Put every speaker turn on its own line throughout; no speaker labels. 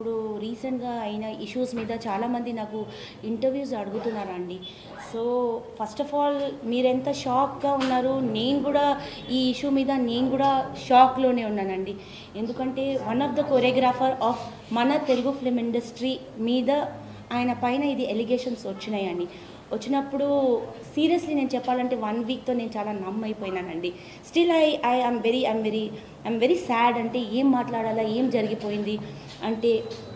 ఇప్పుడు రీసెంట్గా అయిన ఇష్యూస్ మీద చాలామంది నాకు ఇంటర్వ్యూస్ అడుగుతున్నారండి సో ఫస్ట్ ఆఫ్ ఆల్ మీరెంత షాక్గా ఉన్నారు నేను కూడా ఈ ఇష్యూ మీద నేను కూడా షాక్లోనే ఉన్నానండి ఎందుకంటే one of the choreographer of మన తెలుగు ఫిల్మ్ ఇండస్ట్రీ మీద ఆయన పైన ఇది ఎలిగేషన్స్ వచ్చినాయండి వచ్చినప్పుడు సీరియస్లీ నేను చెప్పాలంటే వన్ వీక్తో నేను చాలా నమ్ అయిపోయినానండి still I I I'm very I'm very I'm very sad అంటే ఏం మాట్లాడాలా ఏం జరిగిపోయింది అంటే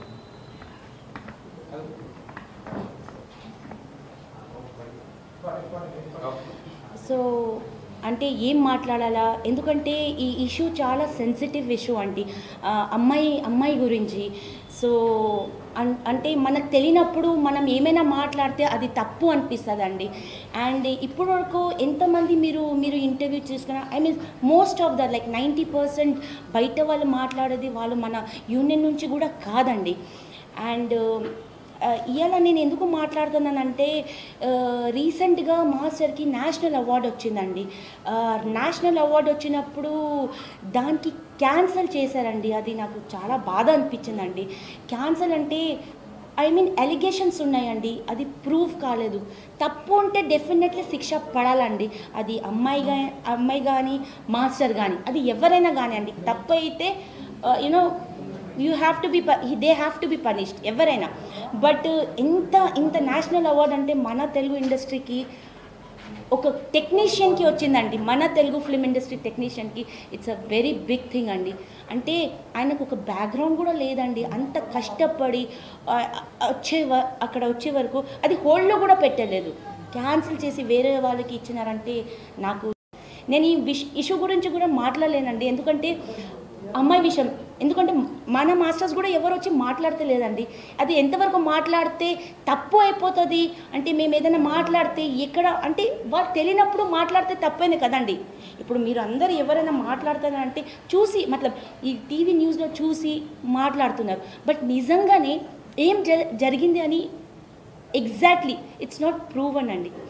సో అంటే ఏం మాట్లాడాలా ఎందుకంటే ఈ ఇష్యూ చాలా సెన్సిటివ్ ఇష్యూ అండి ఆ, అమ్మాయి అమ్మాయి గురించి సో అన్- అంటే మనకు తెలియనప్పుడు మనం ఏమైనా మాట్లాడితే అది తప్పు అనిపిస్తుందండి అండ్ ఇప్పటి వరకు ఎంతమంది మీరు మీరు ఇంటర్వ్యూ చేసుకున్న I mean most of the like ninety percent బయట వాళ్ళు మాట్లాడేది వాళ్ళు మన యూనియన్ నుంచి కూడా కాదండి అండ్ ఇవాళ నేను ఎందుకు మాట్లాడుతున్నానంటే రీసెంట్గా మాస్టర్కి నేషనల్ అవార్డు వచ్చిందండి నేషనల్ అవార్డు వచ్చినప్పుడు దానికి క్యాన్సిల్ చేశారండి అది నాకు చాలా బాధ అనిపించిందండి క్యాన్సిల్ అంటే ఐ మీన్ ఎలిగేషన్స్ ఉన్నాయండి అది ప్రూఫ్ కాలేదు తప్పు ఉంటే డెఫినెట్లీ శిక్ష పడాలండి అది అమ్మాయి గా అమ్మాయి కానీ మాస్టర్ కానీ అది ఎవరైనా కానీ అండి తప్పు అయితే you know you have to be they have to be punished ఎవరైనా బట్ ఇంత ఇంత నేషనల్ అవార్డ్ అంటే మన తెలుగు ఇండస్ట్రీకి ఒక టెక్నీషియన్కి వచ్చిందండి మన తెలుగు ఫిల్మ్ ఇండస్ట్రీ టెక్నీషియన్కి it's a very big thing అండి అంటే ఆయనకు ఒక బ్యాక్గ్రౌండ్ కూడా లేదండి అంత కష్టపడి ఆ, వచ్చే వ- అక్కడ వచ్చే వరకు అది హోల్డ్లో కూడా పెట్టలేదు క్యాన్సిల్ చేసి వేరే వాళ్ళకి ఇచ్చినారంటే నాకు నేను ఈ విష్ ఇష్యూ గురించి కూడా మాట్లాడలేనండి ఎందుకంటే అమ్మాయి విషయం ఎందుకంటే మన మాస్టర్స్ కూడా ఎవరు వచ్చి మాట్లాడతలేదండి అది ఎంతవరకు మాట్లాడితే తప్పు అయిపోతుంది అంటే మేము ఏదైనా మాట్లాడితే ఎక్కడ అంటే వాళ్ళు తెలియనప్పుడు మాట్లాడితే తప్పేనే కదండి ఇప్పుడు మీరు అందరు ఎవరైనా మాట్లాడతారంటే చూసి మతలబ్ ఈ టీవీ న్యూస్లో చూసి మాట్లాడుతున్నారు బట్ నిజంగానే ఏం జ జరిగింది అని ఎగ్జాక్ట్లీ ఇట్స్ నాట్ ప్రూవన్ అండి